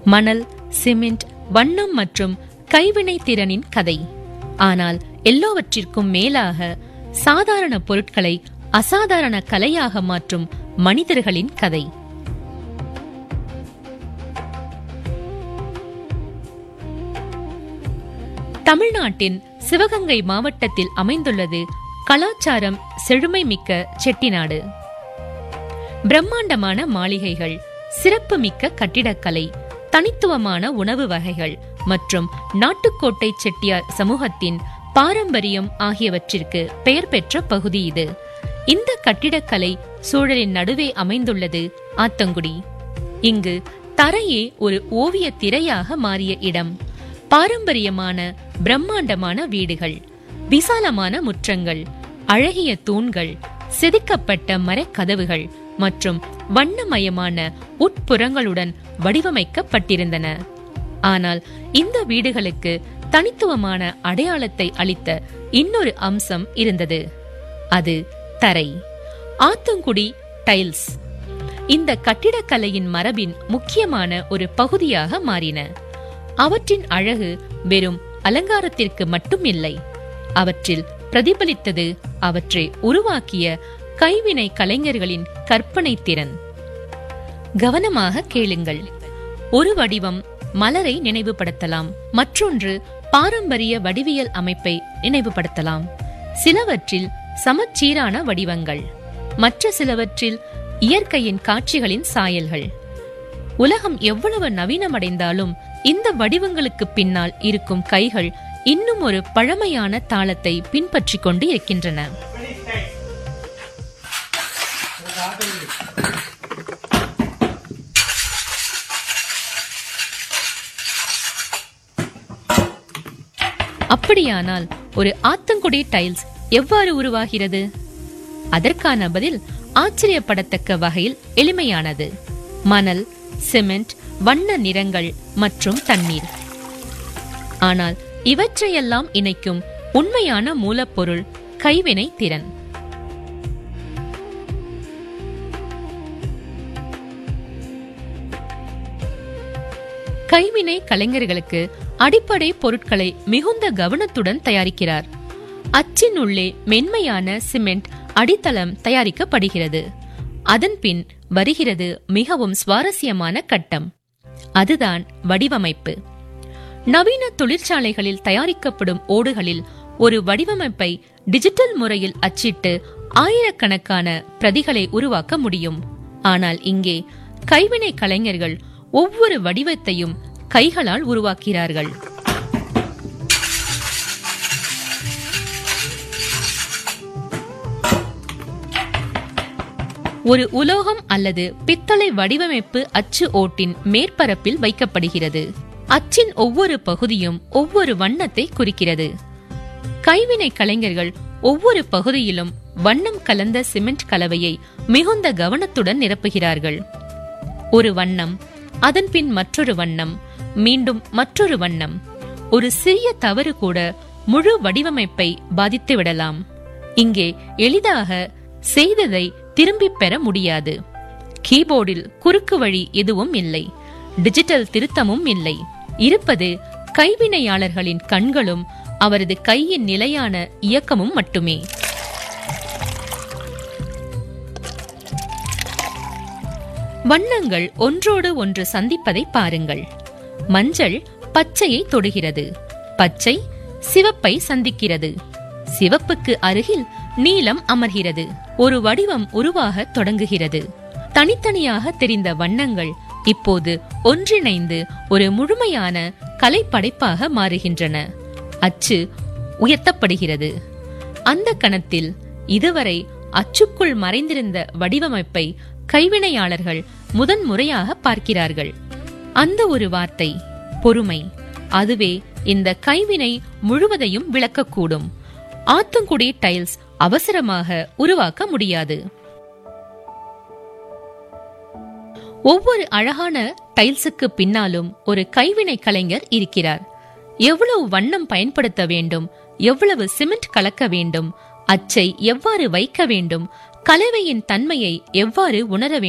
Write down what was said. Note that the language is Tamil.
மணல் சிமெண்ட் வண்ணம் மற்றும் கைவினை திறனின் கதை ஆனால் எல்லாவற்றிற்கும் மேலாக சாதாரண பொருட்களை அசாதாரண கலையாக மாற்றும் மனிதர்களின் கதை தமிழ்நாட்டின் சிவகங்கை மாவட்டத்தில் அமைந்துள்ளது கலாச்சாரம் செழுமை மிக்க செட்டிநாடு பிரம்மாண்டமான மாளிகைகள் சிறப்புமிக்க கட்டிடக்கலை தனித்துவமான உணவு வகைகள் மற்றும் நாட்டுக்கோட்டை செட்டியார் சமூகத்தின் பாரம்பரியம் ஆகியவற்றிற்கு பெயர் பெற்ற பகுதி இது இந்த கட்டிடக்கலை சூழலின் நடுவே அமைந்துள்ளது ஆத்தங்குடி இங்கு தரையே ஒரு ஓவிய திரையாக மாறிய இடம் பாரம்பரியமான பிரம்மாண்டமான வீடுகள் விசாலமான முற்றங்கள் அழகிய தூண்கள் செதுக்கப்பட்ட மரக்கதவுகள் மற்றும் வண்ணமயமான உட்புறங்களுடன் வடிவமைக்கப்பட்டிருந்தன ஆனால் இந்த வீடுகளுக்கு தனித்துவமான அடையாளத்தை அளித்த இன்னொரு அம்சம் இருந்தது அது தரை ஆத்தங்குடி டைல்ஸ் இந்த கட்டிடக்கலையின் மரபின் முக்கியமான ஒரு பகுதியாக மாறின அவற்றின் அழகு வெறும் அலங்காரத்திற்கு மட்டும் இல்லை அவற்றில் பிரதிபலித்தது அவற்றை உருவாக்கிய கைவினை கலைஞர்களின் கற்பனை திறன் கவனமாக கேளுங்கள் ஒரு வடிவம் மலரை நினைவுபடுத்தலாம் மற்றொன்று பாரம்பரிய வடிவியல் அமைப்பை நினைவுபடுத்தலாம் சிலவற்றில் சமச்சீரான வடிவங்கள் மற்ற சிலவற்றில் இயற்கையின் காட்சிகளின் சாயல்கள் உலகம் எவ்வளவு நவீனமடைந்தாலும் இந்த வடிவங்களுக்கு பின்னால் இருக்கும் கைகள் இன்னும் ஒரு பழமையான தாளத்தை பின்பற்றிக் கொண்டு இருக்கின்றன அப்படியானால் ஒரு ஆத்தங்குடி டைல்ஸ் எவ்வாறு உருவாகிறது அதற்கான பதில் ஆச்சரியப்படத்தக்க வகையில் எளிமையானது மணல் சிமெண்ட் வண்ண நிறங்கள் மற்றும் தண்ணீர் ஆனால் இவற்றையெல்லாம் இணைக்கும் உண்மையான மூலப்பொருள் கைவினை திறன் கைவினை கலைஞர்களுக்கு அடிப்படை பொருட்களை மிகுந்த கவனத்துடன் தயாரிக்கிறார் அச்சின் உள்ளே மென்மையான சிமெண்ட் அடித்தளம் தயாரிக்கப்படுகிறது அதன் பின் வருகிறது மிகவும் சுவாரஸ்யமான கட்டம் அதுதான் வடிவமைப்பு நவீன தொழிற்சாலைகளில் தயாரிக்கப்படும் ஓடுகளில் ஒரு வடிவமைப்பை டிஜிட்டல் முறையில் அச்சிட்டு ஆயிரக்கணக்கான பிரதிகளை உருவாக்க முடியும் ஆனால் இங்கே கைவினை கலைஞர்கள் ஒவ்வொரு வடிவத்தையும் கைகளால் உருவாக்கிறார்கள் ஒரு உலோகம் அல்லது பித்தளை வடிவமைப்பு அச்சு ஓட்டின் மேற்பரப்பில் வைக்கப்படுகிறது அச்சின் ஒவ்வொரு பகுதியும் ஒவ்வொரு வண்ணத்தை குறிக்கிறது கைவினை கலைஞர்கள் ஒவ்வொரு பகுதியிலும் வண்ணம் கலந்த சிமெண்ட் கலவையை மிகுந்த கவனத்துடன் நிரப்புகிறார்கள் ஒரு வண்ணம் அதன் பின் மற்றொரு வண்ணம் மீண்டும் மற்றொரு வண்ணம் ஒரு சிறிய தவறு கூட முழு வடிவமைப்பை பாதித்து விடலாம் இங்கே எளிதாக செய்ததை திரும்பிப் பெற முடியாது கீபோர்டில் குறுக்கு வழி எதுவும் இல்லை டிஜிட்டல் திருத்தமும் இல்லை இருப்பது கைவினையாளர்களின் கண்களும் அவரது கையின் நிலையான இயக்கமும் மட்டுமே வண்ணங்கள் ஒன்றோடு ஒன்று சந்திப்பதை பாருங்கள் மஞ்சள் பச்சையை தொடுகிறது பச்சை சிவப்பை சந்திக்கிறது சிவப்புக்கு அருகில் நீலம் அமர்கிறது ஒரு வடிவம் உருவாக தொடங்குகிறது தனித்தனியாக தெரிந்த வண்ணங்கள் இப்போது ஒன்றிணைந்து ஒரு முழுமையான கலைப்படைப்பாக மாறுகின்றன அச்சு உயர்த்தப்படுகிறது அந்த கணத்தில் இதுவரை அச்சுக்குள் மறைந்திருந்த வடிவமைப்பை கைவினையாளர்கள் முதன் முறையாக பார்க்கிறார்கள் அந்த ஒரு வார்த்தை பொறுமை அதுவே இந்த கைவினை முழுவதையும் விளக்கக்கூடும் ஆத்தங்குடி டைல்ஸ் அவசரமாக உருவாக்க முடியாது ஒவ்வொரு அழகான டைல்ஸுக்கு பின்னாலும் ஒரு கைவினை கலைஞர் இருக்கிறார் எவ்வளவு வண்ணம் பயன்படுத்த வேண்டும் எவ்வளவு சிமெண்ட் கலக்க வேண்டும் அச்சை எவ்வாறு வைக்க வேண்டும் கலவையின் தன்மையை எவ்வாறு உணர வேண்டும்